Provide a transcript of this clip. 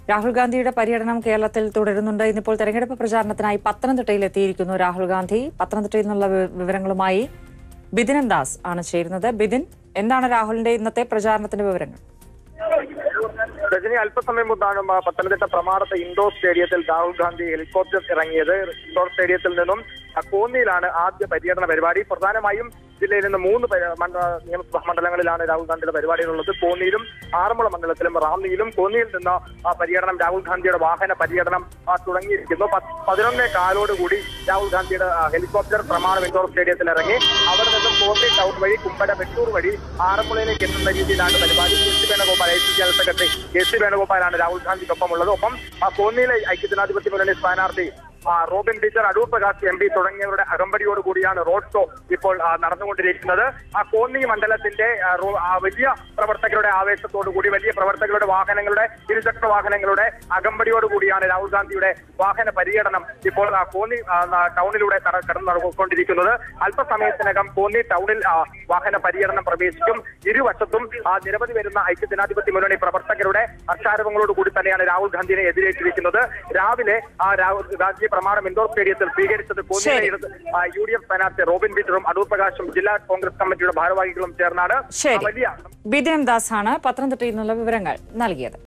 രാഹുൽ ഗാന്ധിയുടെ പര്യടനം കേരളത്തിൽ തുടരുന്നുണ്ട് ഇന്നിപ്പോൾ തെരഞ്ഞെടുപ്പ് പ്രചാരണത്തിനായി പത്തനംതിട്ടയിൽ എത്തിയിരിക്കുന്നു രാഹുൽ ഗാന്ധി പത്തനംതിട്ടയിൽ നിന്നുള്ള വി- വിവരങ്ങളുമായി ബിദിനൻ ദാസ് ആണ് ചേരുന്നത് ബിദിൻ എന്താണ് രാഹുലിന്റെ ഇന്നത്തെ പ്രചാരണത്തിന്റെ വിവരങ്ങൾ രജനി അല്പസമയം മുമ്പാണ് മ- പത്തനംതിട്ട പ്രമാണത്തെ ഇൻഡോർ സ്റ്റേഡിയത്തിൽ രാഹുൽ ഗാന്ധി ഹെലികോപ്റ്റർ ഇറങ്ങിയത് ഇൻഡോർ സ്റ്റേഡിയത്തിൽ നിന്നും അ, കോന്നിയിലാണ് ആദ്യ പര്യടന പരിപാടി പ്രധാനമായും ജില്ലയിൽ നിന്ന് മൂന്ന് പരി- മണ്ഡ- നിയമസഭാ മണ്ഡലങ്ങളിലാണ് രാഹുൽ ഗാന്ധിയുടെ പരിപാടികളുള്ളത് കോന്നിയിലും ആറന്മുള മണ്ഡലത്തിലും റാന്നിയിലും കോന്നിയിൽ നിന്ന് ആ പര്യടനം രാഹുൽ ഗാന്ധിയുടെ വാഹന പര്യടനം ആ, തുടങ്ങിയിരിക്കുന്നു പത്ത് പതിനൊന്നേ കാലോടുകൂടി രാഹുൽ ഗാന്ധിയുടെ ആ, ഹെലികോപ്റ്റർ പ്രമാണം ഇൻഡോർ സ്റ്റേഡിയത്തിൽ ഇറങ്ങി അവിടെ നിന്നും കോന്നി ടൗൺ വഴി കുമ്പട വെട്ടൂർ വഴി ആറന്മുളയിലേക്ക് എത്തുന്ന രീതിയിലാണ് പരിപാടി K C Venugopal I C general secretary K C വേണുഗോപാലാണ് രാഹുൽ ഗാന്ധിക്കൊപ്പം ഉള്ളത് ഒപ്പം ആ കോന്നിയിലെ ഐക്യജനാധിപത്യ മുന്നണി സ്ഥാനാർത്ഥി ആ, Robin teacher Adoor Prakash M P തുടങ്ങിയവരുടെ അകമ്പടിയോട് കൂടിയാണ് റോഡ് ഷോ ഇപ്പോൾ ആ, നടന്നുകൊണ്ടിരിക്കുന്നത് ആ കോന്നി മണ്ഡലത്തിന്റെ ആ, റോ- ആ, വലിയ പ്രവർത്തകരുടെ ആവേശത്തോടു കൂടി വലിയ പ്രവർത്തകരുടെ വാഹനങ്ങളുടെ ഇരുചക്ര വാഹനങ്ങളുടെ അകമ്പടിയോട് കൂടിയാണ് രാഹുൽ ഗാന്ധിയുടെ വാഹന പര്യടനം ഇപ്പോൾ ആ, കോന്നി ആ, ന- ടൗണിലൂടെ കട- കടന്നു നടന്നുകൊണ്ടിരിക്കുന്നത് അല്പസമയത്തിനകം കോന്നി ടൗണിൽ ആ, വാഹന പര്യടനം പ്രവേശിക്കും ഇരുവശത്തും ആ, നിരവധി വരുന്ന ഐക്യജനാധിപത്യ മുന്നണി പ്രവർത്തകരുടെ അക്ഷാരവങ്ങളോട് കൂടി തന്നെയാണ് രാഹുൽ ഗാന്ധിയെ എതിരേറ്റിരിക്കുന്നത് രാവിലെ ആ രാഹുൽ ഗാന്ധി പ്രമാണം ഇൻഡോർ സ്റ്റേഡിയത്തിൽ സ്വീകരിച്ചത് കോന്നിയിലെ ശരി. ഇടത് ആ, യു ഡി എഫ് സ്ഥാനാർത്ഥി റോബിൻ പീറ്ററും അടൂർ പ്രകാശും ജില്ലാ കോൺഗ്രസ് കമ്മിറ്റിയുടെ ഭാരവാഹികളും ചേർന്നാണ് ആ ശരി വലിയ ബിദിനൻ ദാസ് ആണ് പത്തനംതിട്ടയിൽ നിന്നുള്ള വിവരങ്ങൾ നൽകിയത്